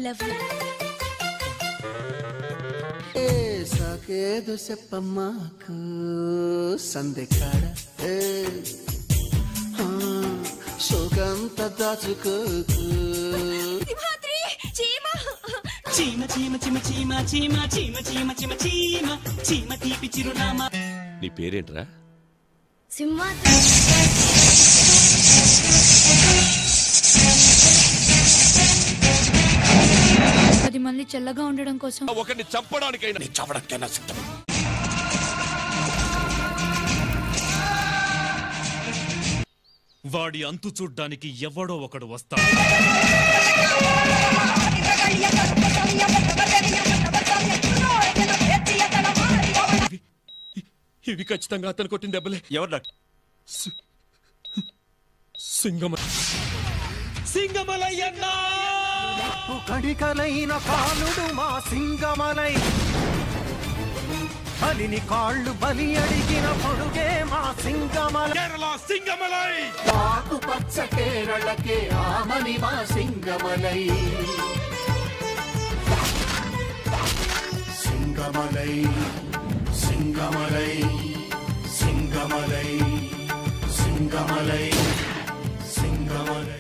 love you ఏ సాకేదో చెప్పమ్మాకు సందెకాడ ఏ ఆ, శోకంత దాచుకోకు సింహాద్రి చీమ చీమ చీమ చీమ చీమ చీమ చీమ చీమ చీమ చీమ చీమ తీపి చిరునామా నీ పేరేంట్రా సింహాద్రి పది మంది చల్లగా ఉండడం కోసం ఒకరిని చంపడానికైనా నీ చంపడానికైనా సిద్ధం వాడి అంతు చూడ్డానికి ఎవడో ఒకడు వస్తాడు ఇవి ఖచ్చితంగా అతను కొట్టిన దెబ్బలే ఎవరు డాక్టర్ సింగమ సింగమలయ్యన్నా కడికలైన కాలుడు మా సింగమలై బలిని కాళ్ళు బలి అడిగిన పొడుగే మా సింగమల కేరళ సింగమలై ఆకు పచ్చ కేరళకే ఆమని మా సింగమలై సింగమలై సింగమలై సింగమలై సింగమలై సింగమలై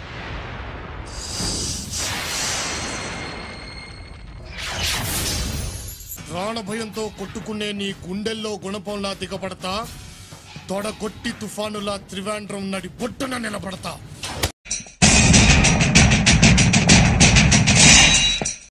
ప్రాణభయంతో కొట్టుకునే నీ గుండెల్లో గుణపంలా దిగబడతా తొడగొట్టి తుఫానులా త్రివేంద్రం నడి బొట్టున నిలబడతా